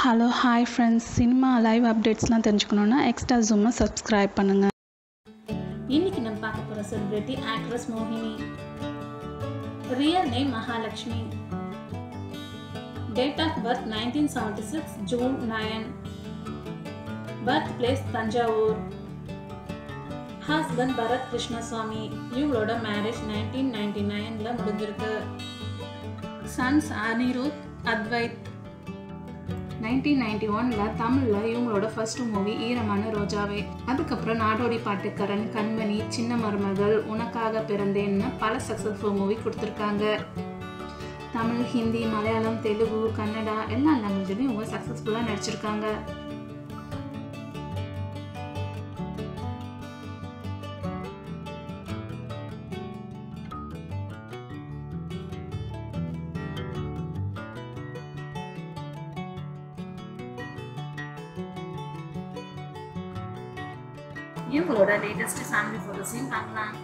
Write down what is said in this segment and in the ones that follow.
hello hi friends cinema live அப்டேட்ஸ்லாம் தெரிஞ்சுக்கணுன்னா extra ஜூமை சப்ஸ்கிரைப் பண்ணுங்கள் இன்னைக்கு நம்ம பார்க்க போகிற செலிபிரிட்டி ஆக்ட்ரஸ் மோகினி real name Mahalakshmi date of birth nineteen seventy six June nine birth place Thanjavur husband Bharath Krishnaswamy இவங்களோட மேரேஜ் நைன்டீன் நைன்டி நைனில் முடிஞ்சிருக்கு sons Anirudh Advaith nineteen ninety ஒனில் தமிழில் இவங்களோட ஃபர்ஸ்ட் மூவி ஈரமான ரோஜாவே அதுக்கப்புறம் நாடோடி பாட்டுக்கரன் கண்மணி சின்ன மருமகள் உனக்காக பிறந்தேன்னு பல சக்ஸஸ்ஃபுல் மூவி கொடுத்துருக்காங்க தமிழ் ஹிந்தி மலையாளம் தெலுங்கு கன்னடா எல்லா லாங்குவேஜ்லையும் இவங்க சக்ஸஸ்ஃபுல்லாக நடிச்சிருக்காங்க இவங்களோட லேட்டஸ்ட் ஃபேமிலி ஃபோட்டோஸையும் பார்க்கலாம்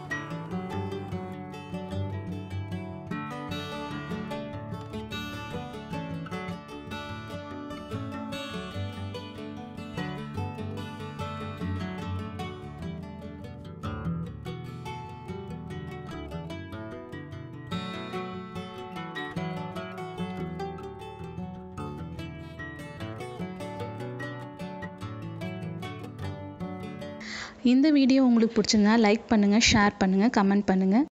இந்த வீடியோ உங்களுக்கு பிடிச்சிருந்தா லைக் பண்ணுங்கள் ஷேர் பண்ணுங்கள் கமெண்ட் பண்ணுங்கள்